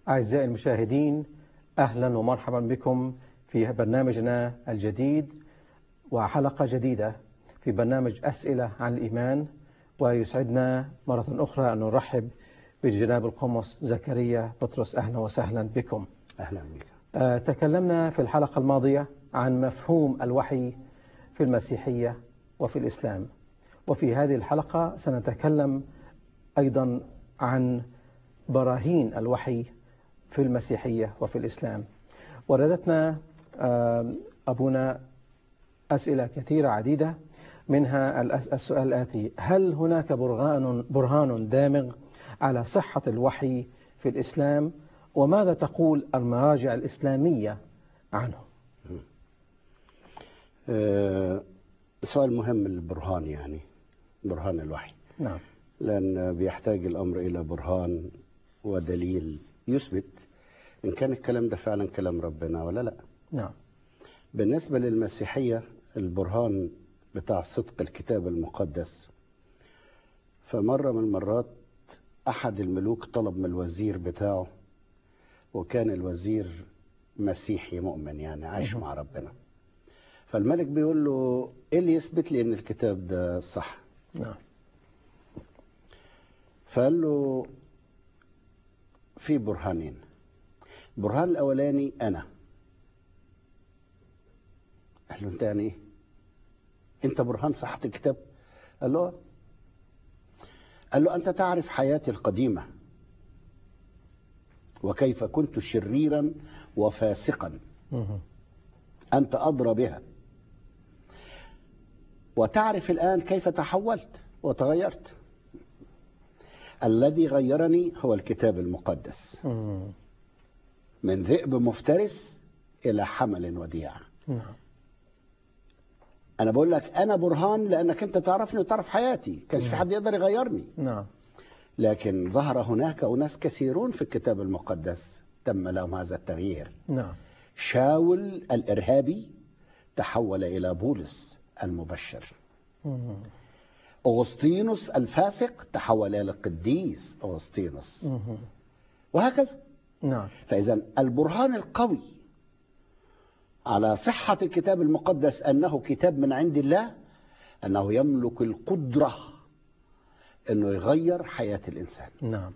أعزائي المشاهدين أهلا ومرحبا بكم في برنامجنا الجديد وحلقة جديدة في برنامج أسئلة عن الإيمان ويسعدنا مرة أخرى أن نرحب بجناب القمص زكريا بطرس أهلا وسهلا بكم أهلا بك آه، تكلمنا في الحلقة الماضية عن مفهوم الوحي في المسيحية وفي الإسلام وفي هذه الحلقة سنتكلم أيضا عن براهين الوحي في المسيحية وفي الإسلام وردتنا آه، أبونا أسئلة كثيرة عديدة منها الأس- السؤال الآتي هل هناك برهان, برهان دامغ على صحة الوحي في الإسلام وماذا تقول المراجع الإسلامية عنه آه، سؤال مهم البرهان يعني برهان الوحي نعم لأن بيحتاج الأمر إلى برهان ودليل يثبت إن كان الكلام ده فعلا كلام ربنا ولا لا نعم بالنسبة للمسيحية البرهان بتاع صدق الكتاب المقدس فمرة من المرات أحد الملوك طلب من الوزير بتاعه وكان الوزير مسيحي مؤمن يعني عايش مع ربنا فالملك بيقول له ايه اللي يثبت لي ان الكتاب ده صح نعم فقال له في برهانين البرهان الاولاني انا قال له انت يعني ايه انت برهان صحة الكتاب قال له آه. قال له انت تعرف حياتي القديمة وكيف كنت شريرا وفاسقا مهم. أنت أدرى بها وتعرف الآن كيف تحولت وتغيرت الذي غيرني هو الكتاب المقدس مم. من ذئب مفترس إلى حمل وديع نعم أنا بقول لك أنا برهان لأنك أنت تعرفني وتعرف حياتي كانش في حد يقدر يغيرني نعم لكن ظهر هناك أناس كثيرون في الكتاب المقدس تم لهم هذا التغيير نعم شاول الإرهابي تحول إلى بولس المبشر مم. أغسطينوس الفاسق تحول إلى القديس أغسطينوس مهم. وهكذا نعم فإذا البرهان القوي على صحة الكتاب المقدس أنه كتاب من عند الله أنه يملك القدرة أنه يغير حياة الإنسان نعم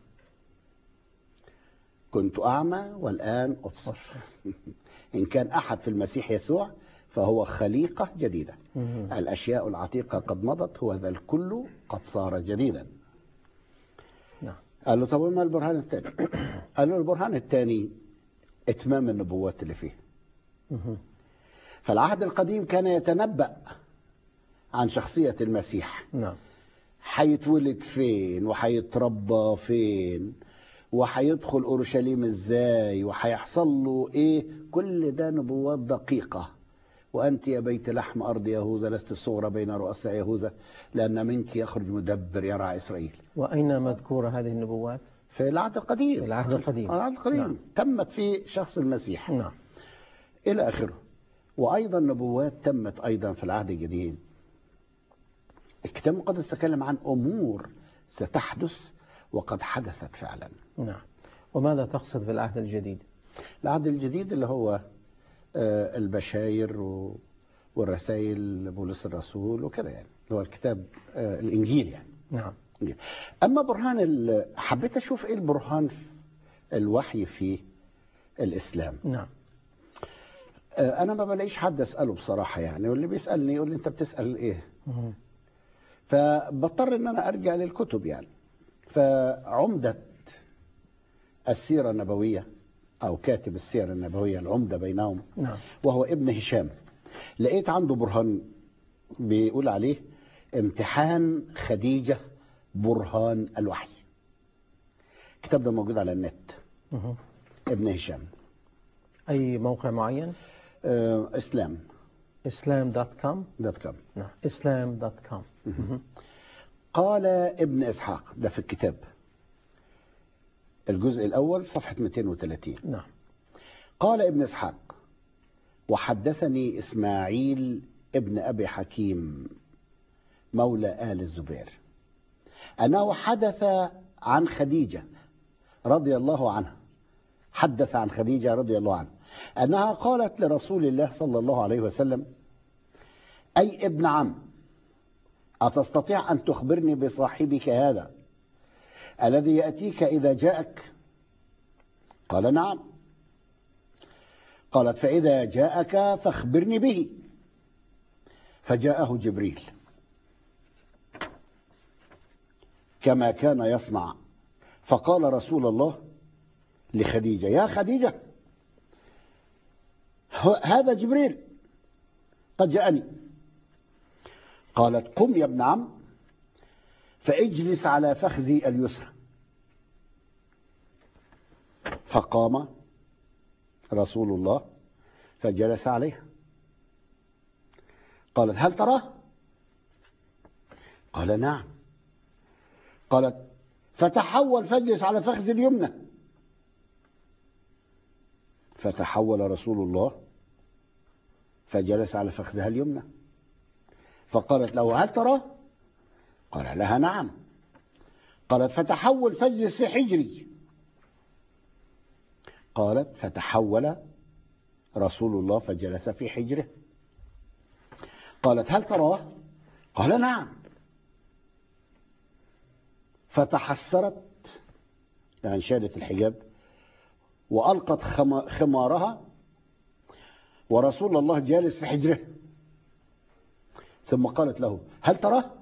كنت أعمى والآن أبصر إن كان أحد في المسيح يسوع فهو خليقة جديدة مهم. الأشياء العتيقة قد مضت هو ذا الكل قد صار جديدا نعم قال له طب ما البرهان الثاني قال له البرهان الثاني اتمام النبوات اللي فيه مهم. فالعهد القديم كان يتنبأ عن شخصية المسيح نعم هيتولد فين وهيتربى فين وهيدخل اورشليم ازاي وهيحصل له ايه كل ده نبوات دقيقه وانت يا بيت لحم ارض يهوذا لست الصغرى بين رؤساء يهوذا لان منك يخرج مدبر يرعى اسرائيل وأين مذكورة هذه النبوات في العهد القديم في العهد القديم. العهد القديم نعم. تمت في شخص المسيح نعم الى اخره وايضا نبوات تمت ايضا في العهد الجديد الكتاب المقدس تكلم عن امور ستحدث وقد حدثت فعلا نعم وماذا تقصد في العهد الجديد العهد الجديد اللي هو آه، البشاير و- والرسائل بولس الرسول وكده يعني اللي هو الكتاب آه، الانجيل يعني نعم الإنجيل. اما برهان ال- حبيت اشوف ايه البرهان في الوحي في الاسلام نعم آه، انا ما بلاقيش حد اساله بصراحه يعني واللي بيسالني يقول لي انت بتسال ايه مهم. فبضطر ان انا ارجع للكتب يعني فعمده السيره النبويه او كاتب السيره النبويه العمده بينهم نعم وهو ابن هشام لقيت عنده برهان بيقول عليه امتحان خديجه برهان الوحي الكتاب ده موجود على النت مهم. ابن هشام أي موقع معين آه اسلام اسلام دوت كوم دوت كوم نعم اسلام دوت كوم قال ابن اسحاق ده في الكتاب الجزء الاول صفحه 230 نعم قال ابن اسحاق وحدثني اسماعيل ابن ابي حكيم مولى ال الزبير انه حدث عن خديجه رضي الله عنها حدث عن خديجة رضي الله عنها أنها قالت لرسول الله صلى الله عليه وسلم أي ابن عم أتستطيع أن تخبرني بصاحبك هذا الذي يأتيك إذا جاءك قال نعم قالت فإذا جاءك فاخبرني به فجاءه جبريل كما كان يصنع فقال رسول الله لخديجة يا خديجة هذا جبريل قد جاءني قالت قم يا ابن عم فاجلس على فخذي اليسرى فقام رسول الله فجلس عليها قالت هل تراه قال نعم قالت فتحول فاجلس على فخذ اليمنى فتحول رسول الله فجلس على فخذها اليمنى فقالت له هل تراه قال لها نعم قالت فتحول فاجلس في حجري قالت فتحول رسول الله فجلس في حجره قالت هل تراه قال نعم فتحسرت يعني شالت الحجاب وألقت خمارها ورسول الله جالس في حجره ثم قالت له هل تراه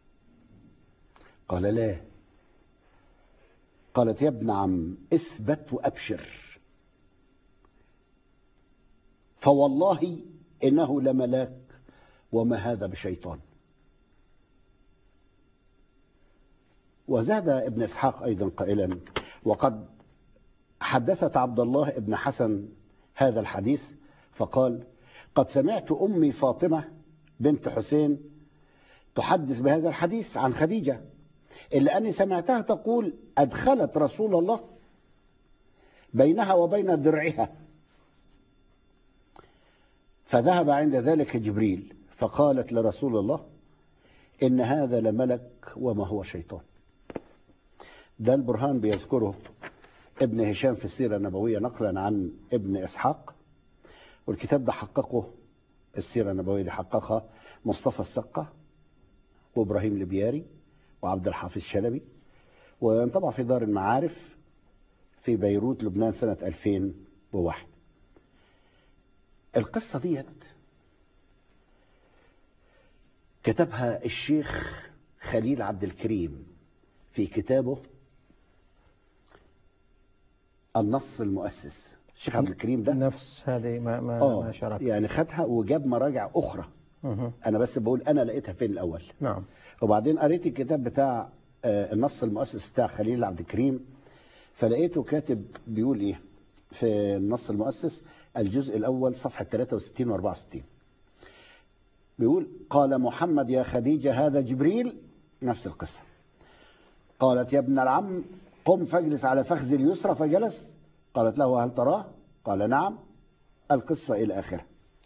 قال لا قالت يا ابن عم اثبت وابشر فوالله انه لملاك وما هذا بشيطان وزاد ابن اسحاق ايضا قائلا وقد حدثت عبد الله ابن حسن هذا الحديث فقال قد سمعت امي فاطمه بنت حسين تحدث بهذا الحديث عن خديجه الا اني سمعتها تقول ادخلت رسول الله بينها وبين درعها فذهب عند ذلك جبريل فقالت لرسول الله إن هذا لملك وما هو شيطان ده البرهان بيذكره ابن هشام في السيرة النبوية نقلا عن ابن إسحاق والكتاب ده حققه السيرة النبوية دي حققها مصطفى السقة وإبراهيم البياري وعبد الحافظ شلبي وانطبع في دار المعارف في بيروت لبنان سنة 2001 القصة ديت كتبها الشيخ خليل عبد الكريم في كتابه النص المؤسس الشيخ عبد الكريم ده نفس هذه ما ما, آه ما شارك يعني خدها وجاب مراجع اخرى مه. انا بس بقول انا لقيتها فين الاول نعم وبعدين قريت الكتاب بتاع آه، النص المؤسس بتاع خليل عبد الكريم فلقيته كاتب بيقول ايه في النص المؤسس الجزء الاول صفحه 63 و 64 بيقول قال محمد يا خديجه هذا جبريل نفس القصه قالت يا ابن العم قم فاجلس على فخذ اليسرى فجلس قالت له هل تراه قال نعم القصه الى اخره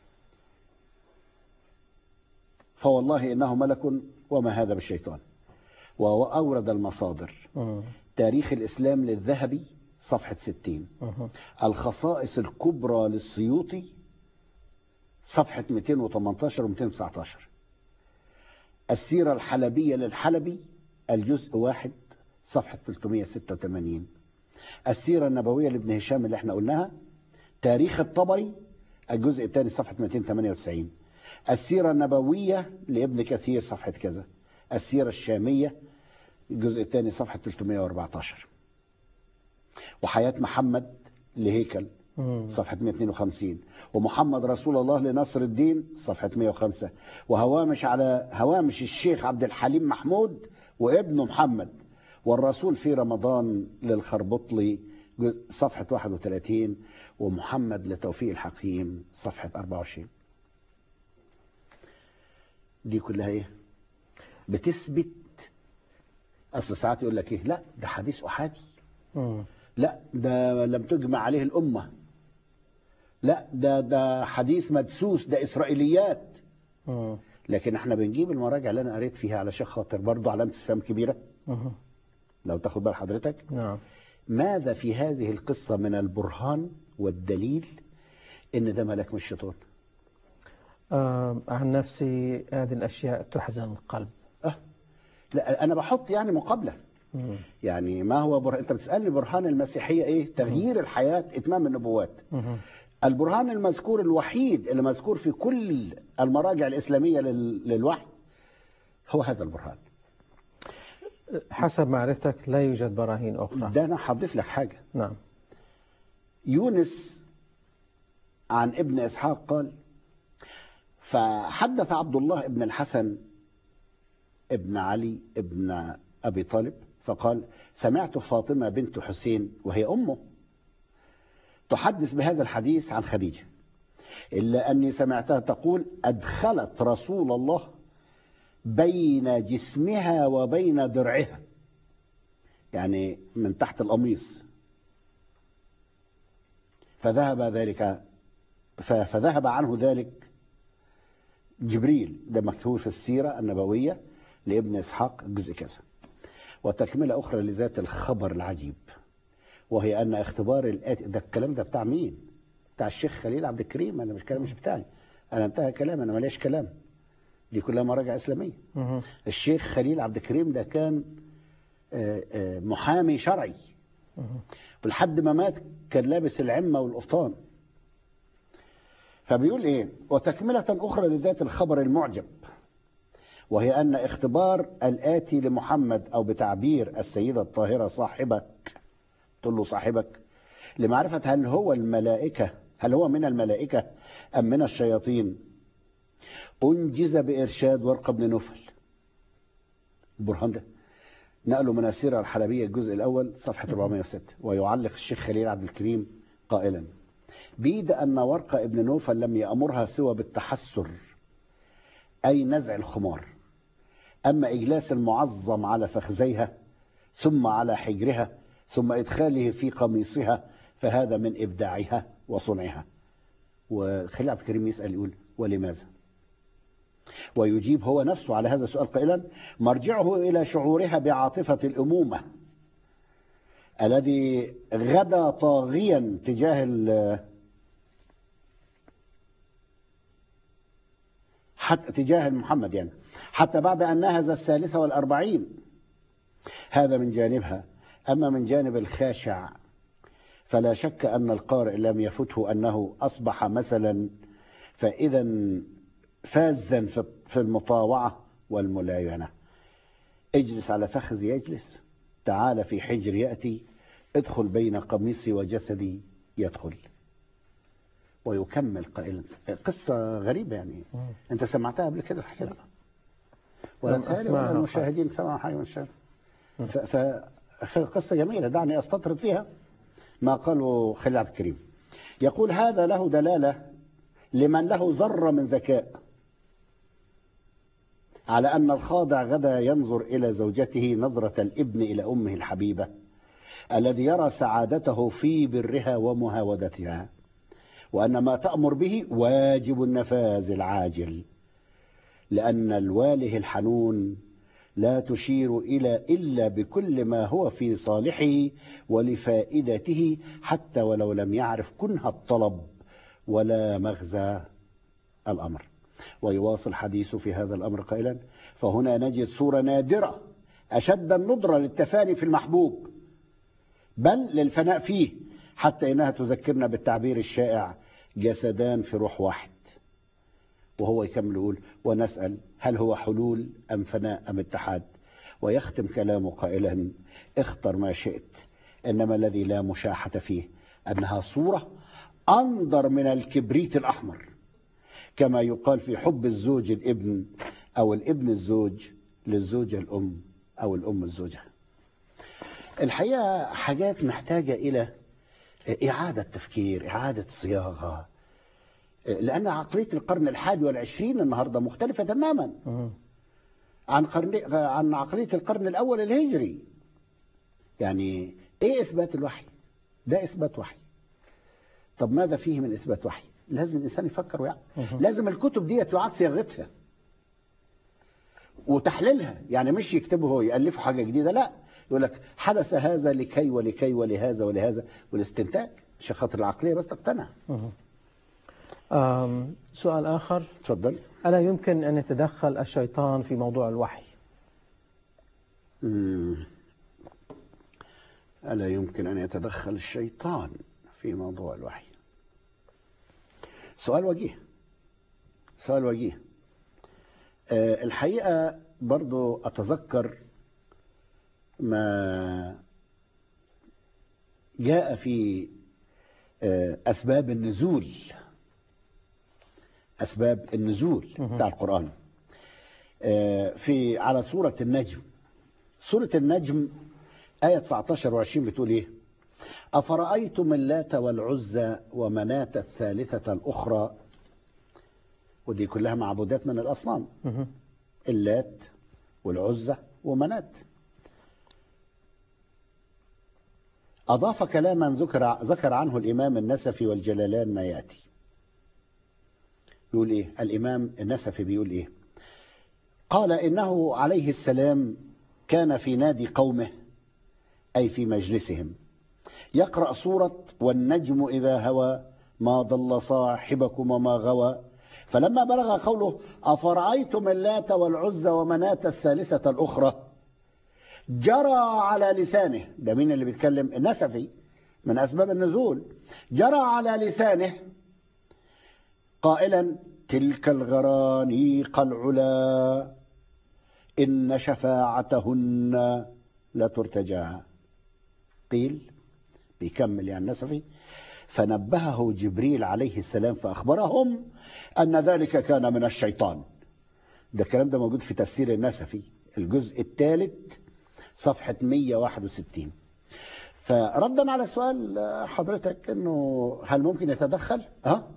فوالله انه ملك وما هذا بالشيطان وأورد المصادر مه. تاريخ الإسلام للذهبي صفحة 60 مه. الخصائص الكبرى للسيوطي صفحة 218 و 219 السيرة الحلبية للحلبي الجزء واحد صفحة 386 السيرة النبوية لابن هشام اللي احنا قلناها تاريخ الطبري الجزء الثاني صفحة 298 السيرة النبوية لابن كثير صفحة كذا السيرة الشامية الجزء الثاني صفحة 314 وحياة محمد لهيكل مه. صفحة 152 ومحمد رسول الله لنصر الدين صفحة 105 وهوامش على هوامش الشيخ عبد الحليم محمود وابنه محمد والرسول في رمضان للخربطلي جزء- صفحة 31 ومحمد لتوفيق الحكيم صفحة 24 دي كلها ايه بتثبت اصل ساعات يقول لك ايه لا ده حديث احادي مه. لا ده لم تجمع عليه الأمة لا ده ده حديث مدسوس ده إسرائيليات مه. لكن احنا بنجيب المراجع اللي أنا قريت فيها علشان خاطر برضه علامة استفهام كبيرة مه. لو تاخد بال حضرتك نعم ماذا في هذه القصة من البرهان والدليل ان ده ملاك من الشيطان آه عن نفسي هذه الأشياء تحزن القلب أه لا انا بحط يعني مقابله مم. يعني ما هو برهان انت بتسالني برهان المسيحيه ايه تغيير الحياه اتمام النبوات مم. البرهان المذكور الوحيد اللي مذكور في كل المراجع الاسلاميه لل- للوحي هو هذا البرهان حسب معرفتك لا يوجد براهين أخرى ده انا هضيف لك حاجه نعم يونس عن ابن اسحاق قال فحدث عبد الله ابن الحسن ابن علي ابن ابي طالب فقال سمعت فاطمه بنت حسين وهي امه تحدث بهذا الحديث عن خديجه الا اني سمعتها تقول ادخلت رسول الله بين جسمها وبين درعها يعني من تحت القميص فذهب ذلك ف- فذهب عنه ذلك جبريل ده مكتوب في السيرة النبوية لابن إسحاق جزء كذا وتكملة أخرى لذات الخبر العجيب وهي أن اختبار الآتي ده الكلام ده بتاع مين؟ بتاع الشيخ خليل عبد الكريم أنا مش كلام مش بتاعي أنا انتهى كلام أنا ماليش كلام دي كلها مراجع إسلامية مم. الشيخ خليل عبد الكريم ده كان آه، آه، محامي شرعي مم. ولحد ما مات كان لابس العمة والقفطان فبيقول ايه وتكملة اخرى لذات الخبر المعجب وهي ان اختبار الاتي لمحمد او بتعبير السيدة الطاهرة صاحبك تقول له صاحبك لمعرفة هل هو الملائكة هل هو من الملائكة ام من الشياطين انجز بارشاد ورقة بن نوفل البرهان ده نقله من السيرة الحلبية الجزء الأول صفحة 406 ويعلق الشيخ خليل عبد الكريم قائلا بيد أن ورقة ابن نوفل لم يأمرها سوى بالتحسر أي نزع الخمار أما إجلاس المعظم على فخذيها ثم على حجرها ثم إدخاله في قميصها فهذا من إبداعها وصنعها وخليل عبد الكريم يسأل يقول ولماذا ويجيب هو نفسه على هذا السؤال قائلا مرجعه إلى شعورها بعاطفة الأمومة الذي غدا طاغيا تجاه ال- حتى تجاه محمد يعني حتى بعد أن نهز الثالثة والأربعين هذا من جانبها أما من جانب الخاشع فلا شك أن القارئ لم يفته أنه أصبح مثلا فإذا فازا في- في المطاوعة والملاينة اجلس على فخذي يجلس تعال في حجر يأتي ادخل بين قميصي وجسدي يدخل ويكمل قائلا قصة غريبة يعني مم. انت سمعتها قبل كده الحكاية دي؟ ولا لم تهيألي أسمعها ولا قط. المشاهدين سمعوا حاجة من الشيء ف... ف... قصة جميلة دعني أستطرد فيها ما قاله خليل عبد الكريم يقول هذا له دلالة لمن له ذرة من ذكاء على أن الخاضع غدا ينظر إلى زوجته نظرة الابن إلى أمه الحبيبة الذي يرى سعادته في برها ومهاودتها وأن ما تأمر به واجب النفاذ العاجل لأن الواله الحنون لا تشير إلى إلا بكل ما هو في صالحه ولفائدته حتى ولو لم يعرف كنه الطلب ولا مغزى الأمر ويواصل حديثه في هذا الأمر قائلا فهنا نجد صورة نادرة أشد الندرة للتفاني في المحبوب بل للفناء فيه حتى إنها تذكرنا بالتعبير الشائع جسدان في روح واحد وهو يكمل يقول ونسأل هل هو حلول أم فناء أم اتحاد ويختم كلامه قائلا اختر ما شئت إنما الذي لا مشاحة فيه أنها صورة أنظر من الكبريت الأحمر كما يقال في حب الزوج الابن أو الابن الزوج للزوجة الأم أو الأم الزوجة الحقيقة حاجات محتاجة إلى إعادة تفكير إعادة صياغة لأن عقلية القرن الحادي والعشرين النهاردة مختلفة تماما مم. عن قرن عن عقلية القرن الأول الهجري يعني إيه إثبات الوحي ده إثبات وحي طب ماذا فيه من إثبات وحي لازم الإنسان يفكر ويعمل مهم. لازم الكتب دي تعاد صياغتها وتحليلها يعني مش يكتبه هو يألفوا حاجة جديدة لا يقول لك حدث هذا لكي ولكي ولهذا ولهذا والاستنتاج عشان خاطر العقليه بس تقتنع مهم. آم، سؤال آخر اتفضل ألا يمكن أن يتدخل الشيطان في موضوع الوحي مم. ألا يمكن أن يتدخل الشيطان في موضوع الوحي سؤال وجيه سؤال وجيه آه، الحقيقة برضو أتذكر ما جاء في آه، أسباب النزول أسباب النزول بتاع القرآن آه، في على سورة النجم سورة النجم آية 19 و20 بتقول إيه أفرأيتم اللات والعزى ومناة الثالثة الأخرى ودي كلها معبودات من الأصنام مهم. اللات والعزى ومناة أضاف كلاما ذكر ذكر عنه الإمام النسفي والجلالان ما يأتي يقول إيه الإمام النسفي بيقول إيه قال إنه عليه السلام كان في نادي قومه أي في مجلسهم يقرأ سورة والنجم إذا هوى ما ضل صاحبكم وما غوى فلما بلغ قوله أفرأيتم اللات والعزى ومناة الثالثة الأخرى جرى على لسانه ده مين اللي بيتكلم النسفي من أسباب النزول جرى على لسانه قائلا تلك الغرانيق العلا إن شفاعتهن لا ترتجى قيل بيكمل يعني النسفي فنبهه جبريل عليه السلام فأخبرهم أن ذلك كان من الشيطان ده الكلام ده موجود في تفسير النسفي الجزء الثالث صفحة 161 فردا على سؤال حضرتك انه هل ممكن يتدخل؟ ها؟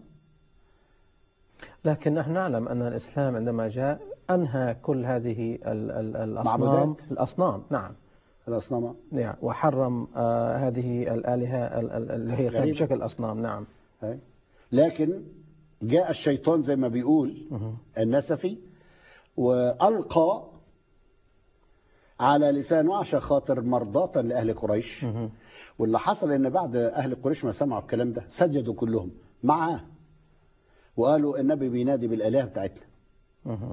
لكن نحن نعلم أن الإسلام عندما جاء أنهى كل هذه ال- ال- الأصنام معبودات. الأصنام نعم الاصنام نعم وحرم آه هذه الآلهة ال- ال- اللي هي كانت غريبة. بشكل أصنام نعم هاي. لكن جاء الشيطان زي ما بيقول مهم. النسفي والقى على لسانه عشان خاطر مرضاة لأهل قريش مهم. واللي حصل ان بعد اهل قريش ما سمعوا الكلام ده سجدوا كلهم معاه وقالوا النبي بينادي بالالهه بتاعتنا مهم.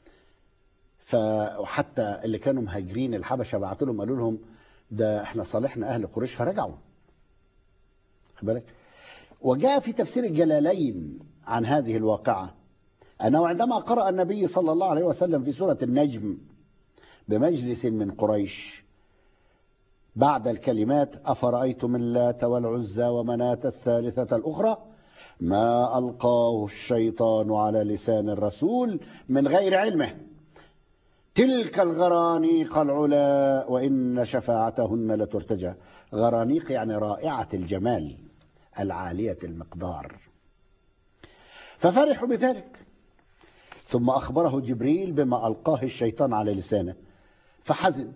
فحتى اللي كانوا مهاجرين الحبشه بعتوا لهم قالوا لهم ده احنا صالحنا اهل قريش فرجعوا خد بالك وجاء في تفسير الجلالين عن هذه الواقعه انه عندما قرأ النبي صلى الله عليه وسلم في سوره النجم بمجلس من قريش بعد الكلمات أفرأيتم اللات والعزى ومناة الثالثة الأخرى ما ألقاه الشيطان على لسان الرسول من غير علمه تلك الغرانيق العلا وإن شفاعتهن لترتجى غرانيق يعني رائعة الجمال العالية المقدار ففرحوا بذلك ثم أخبره جبريل بما ألقاه الشيطان على لسانه فحزن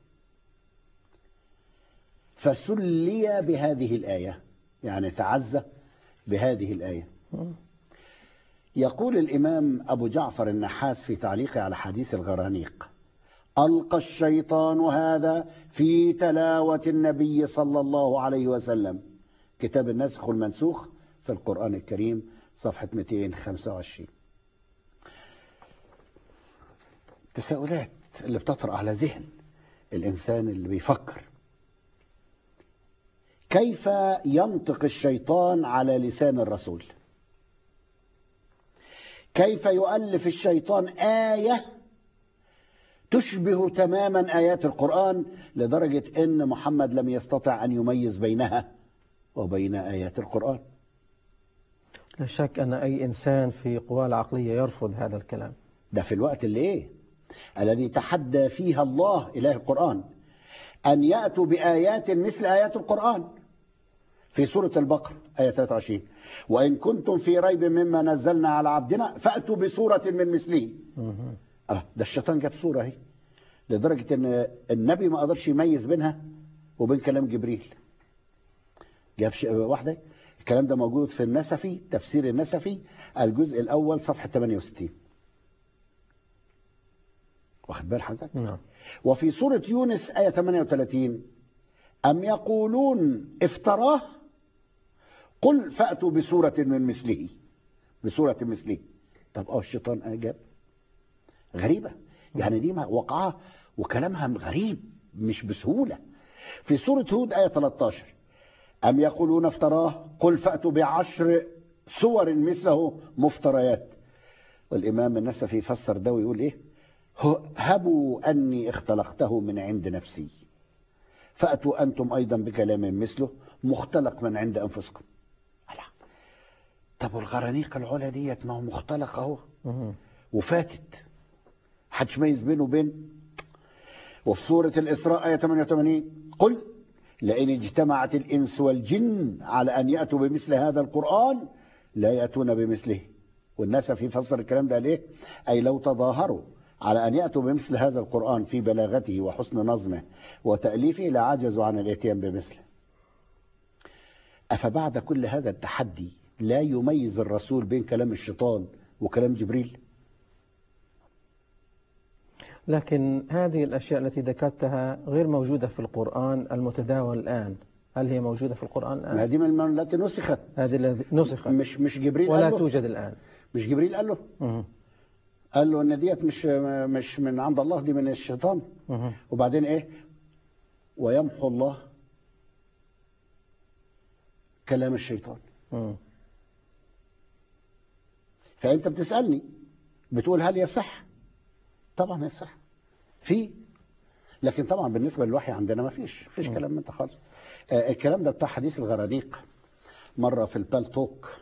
فسلي بهذه الآية يعني تعزى بهذه الآية يقول الإمام أبو جعفر النحاس في تعليقه على حديث الغرانيق ألقى الشيطان هذا في تلاوة النبي صلى الله عليه وسلم كتاب النسخ والمنسوخ في القرآن الكريم صفحة 225 تساؤلات اللي بتطرأ على ذهن الإنسان اللي بيفكر كيف ينطق الشيطان على لسان الرسول كيف يؤلف الشيطان آية تشبه تماما آيات القرآن لدرجة أن محمد لم يستطع أن يميز بينها وبين آيات القرآن لا شك أن أي إنسان في قواه العقلية يرفض هذا الكلام ده في الوقت اللي إيه الذي تحدى فيها الله إله القرآن أن يأتوا بآيات مثل آيات القرآن في سورة البقرة آية 23 وإن كنتم في ريب مما نزلنا على عبدنا فأتوا بسورة من مثله مهم. آه ده الشيطان جاب سورة اهي لدرجة أن النبي ما قدرش يميز بينها وبين كلام جبريل جاب ش- واحدة الكلام ده موجود في النسفي تفسير النسفي الجزء الأول صفحة 68 واخد بال حضرتك نعم وفي سورة يونس آية 38 أم يقولون افتراه قل فأتوا بسورة من مثله بسورة مثله طب اه الشيطان أجاب غريبة يعني دي ما- وقعها وكلامها غريب مش بسهولة في سورة هود آية 13 أم يقولون افتراه قل فأتوا بعشر سور مثله مفتريات والإمام النسفي فسر ده ويقول إيه ه- هبوا أني اختلقته من عند نفسي فأتوا أنتم أيضا بكلام مثله مختلق من عند أنفسكم ألا. طب والغرانيق العلا ديت ما هو مختلق أهو مهم. وفاتت حدش ميز بينه وبين وفي سورة الإسراء آية 88 قل لئن اجتمعت الإنس والجن على أن يأتوا بمثل هذا القرآن لا يأتون بمثله والناس في فسر الكلام ده ليه أي لو تظاهروا على أن يأتوا بمثل هذا القرآن في بلاغته وحسن نظمه وتأليفه لعجزوا عن الاتيان بمثله أفبعد كل هذا التحدي لا يميز الرسول بين كلام الشيطان وكلام جبريل لكن هذه الأشياء التي ذكرتها غير موجودة في القرآن المتداول الآن هل هي موجودة في القرآن ما الآن؟ دي من المن التي نسخت هذه التي نسخت مش مش جبريل ولا قال له توجد الآن مش جبريل قال له مهم. قال له ان ديت مش مش من عند الله دي من الشيطان مهم. وبعدين ايه ويمحو الله كلام الشيطان مهم. فانت بتسالني بتقول هل يصح طبعا يصح في لكن طبعا بالنسبه للوحي عندنا ما فيش فيش كلام من ده خالص آه الكلام ده بتاع حديث الغرانيق مره في البالتوك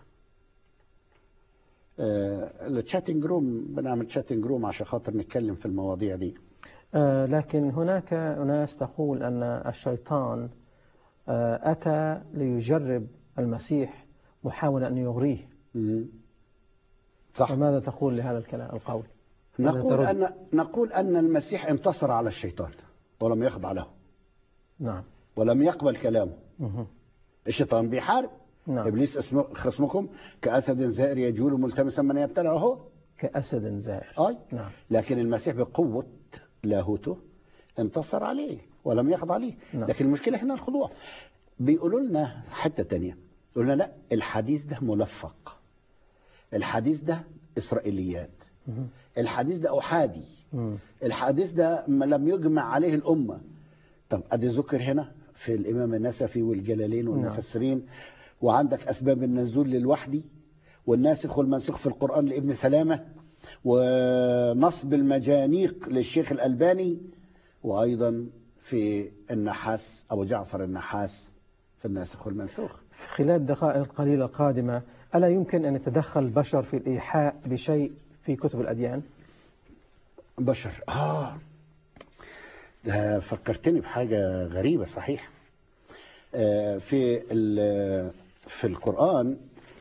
آه التشاتنج روم بنعمل تشاتنج روم عشان خاطر نتكلم في المواضيع دي آه، لكن هناك أناس تقول أن الشيطان آه، أتى ليجرب المسيح محاولا أن يغريه مم. صح فماذا تقول لهذا الكلام القول ماذا نقول ترد؟ ان نقول ان المسيح انتصر على الشيطان ولم يخضع له نعم ولم يقبل كلامه مهم. الشيطان بيحارب نعم ابليس اسمه خصمكم كاسد زائر يجول ملتمسا من يبتلعه هو كأسد زائر اي نعم لكن المسيح بقوه لاهوته انتصر عليه ولم يخضع عليه نعم. لكن المشكله هنا الخضوع بيقولوا لنا حته تانية يقولوا لنا لا الحديث ده ملفق الحديث ده اسرائيليات مهم. الحديث ده احادي مم. الحديث ده ما لم يجمع عليه الأمة طب أدي ذكر هنا في الإمام النسفي والجلالين والمفسرين وعندك أسباب النزول للوحدي والناسخ والمنسوخ في القرآن لابن سلامة ونصب المجانيق للشيخ الألباني وأيضا في النحاس أبو جعفر النحاس في الناسخ والمنسوخ خلال الدقائق القليلة القادمة ألا يمكن أن يتدخل البشر في الإيحاء بشيء في كتب الأديان؟ بشر آه ده فكرتني بحاجة غريبة صحيح آه في ال- في القرآن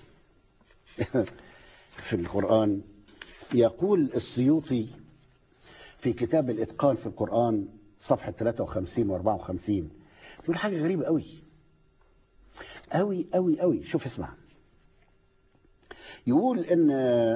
في القرآن يقول السيوطي في كتاب الإتقان في القرآن صفحة 53 و 54 يقول حاجة غريبة قوي قوي قوي قوي شوف اسمع يقول إن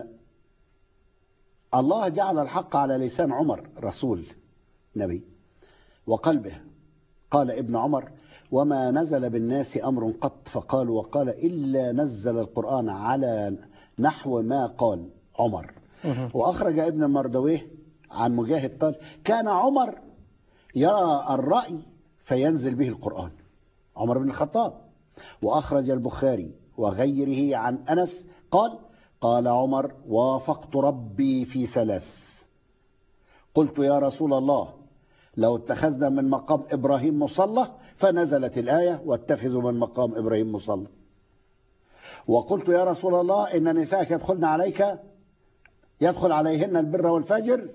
الله جعل الحق على لسان عمر رسول نبي وقلبه قال ابن عمر وما نزل بالناس أمر قط فقال وقال إلا نزل القرآن على نحو ما قال عمر مهم. وأخرج ابن مردويه عن مجاهد قال كان عمر يرى الرأي فينزل به القرآن عمر بن الخطاب وأخرج البخاري وغيره عن أنس قال قال عمر وافقت ربي في ثلاث قلت يا رسول الله لو اتخذنا من مقام إبراهيم مصلى فنزلت الآية واتخذوا من مقام إبراهيم مصلى وقلت يا رسول الله إن نسائك يدخلن عليك يدخل عليهن البر والفجر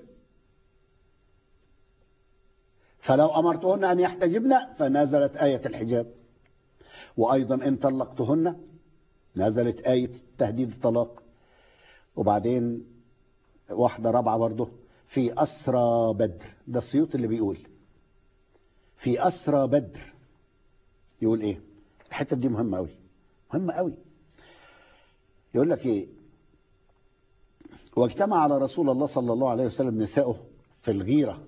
فلو أمرتهن أن يحتجبن فنزلت آية الحجاب وأيضا إن طلقتهن نزلت آية تهديد الطلاق وبعدين واحدة رابعة برضه في أسرى بدر ده السيوط اللي بيقول في أسرى بدر يقول إيه الحتة دي مهمة أوي مهمة أوي يقول لك إيه واجتمع على رسول الله صلى الله عليه وسلم نساؤه في الغيرة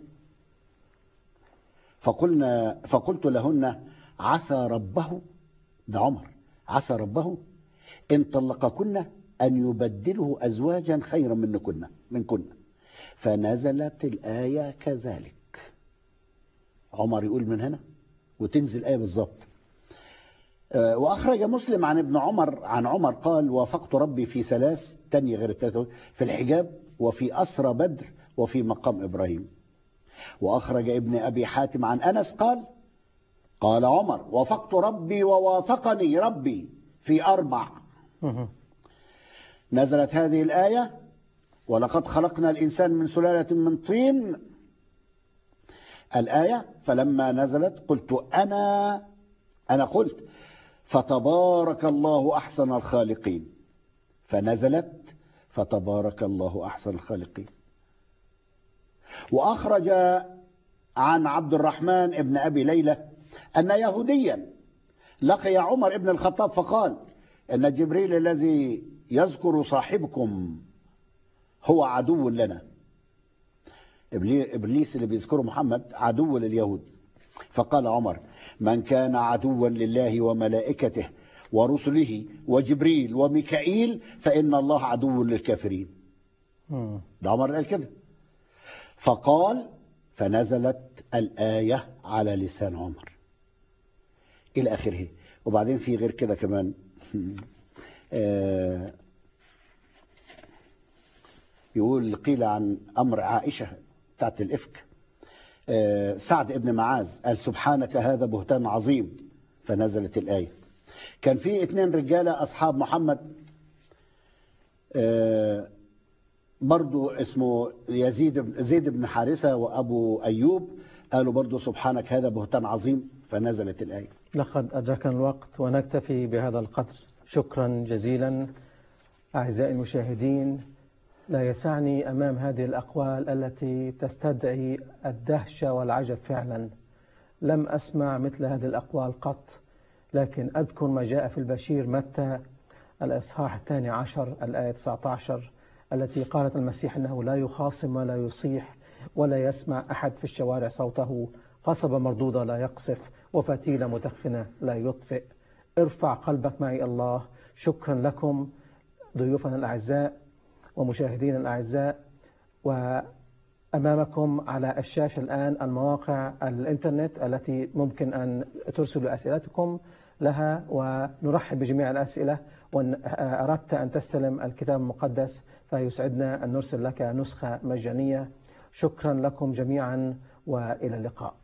فقلنا فقلت لهن عسى ربه ده عمر عسى ربه إن طلقكن أن يبدله أزواجا خيرا منكن منكن فنزلت الآية كذلك عمر يقول من هنا وتنزل الآية بالظبط آه، وأخرج مسلم عن ابن عمر عن عمر قال وافقت ربي في ثلاث تانية غير الثلاثة في الحجاب وفي أسرى بدر وفي مقام إبراهيم وأخرج ابن أبي حاتم عن أنس قال قال عمر وافقت ربي ووافقني ربي في أربع مهم. نزلت هذه الآية ولقد خلقنا الإنسان من سلالة من طين الآية فلما نزلت قلت أنا أنا قلت فتبارك الله أحسن الخالقين فنزلت فتبارك الله أحسن الخالقين وأخرج عن عبد الرحمن ابن أبي ليلى أن يهوديا لقي عمر ابن الخطاب فقال أن جبريل الذي يذكر صاحبكم هو عدو لنا إبلي- إبليس اللي بيذكره محمد عدو لليهود فقال عمر من كان عدوا لله وملائكته ورسله وجبريل وميكائيل فإن الله عدو للكافرين مم. ده عمر قال كده فقال فنزلت الآية على لسان عمر إلى آخره وبعدين في غير كده كمان آه، يقول قيل عن أمر عائشة بتاعت الإفك آه، سعد ابن معاذ قال سبحانك هذا بهتان عظيم فنزلت الآية كان في اتنين رجالة أصحاب محمد آه، برضو اسمه يزيد بن زيد بن حارثة وأبو أيوب قالوا برضو سبحانك هذا بهتان عظيم فنزلت الآية لقد أدركنا الوقت ونكتفي بهذا القدر شكرا جزيلا أعزائي المشاهدين لا يسعني أمام هذه الأقوال التي تستدعي الدهشة والعجب فعلا لم أسمع مثل هذه الأقوال قط لكن أذكر ما جاء في البشير متى الإصحاح الثاني عشر الآية 19 التي قالت المسيح أنه لا يخاصم ولا يصيح ولا يسمع أحد في الشوارع صوته قصبة مردودة لا يقصف وفتيلة مدخنة لا يطفئ ارفع قلبك معي الله شكرا لكم ضيوفنا الأعزاء ومشاهدينا الأعزاء وأمامكم على الشاشة الآن المواقع الإنترنت التي ممكن أن ترسلوا أسئلتكم لها ونرحب بجميع الأسئلة وإن أردت أن تستلم الكتاب المقدس فيسعدنا أن نرسل لك نسخة مجانية شكرا لكم جميعا وإلى اللقاء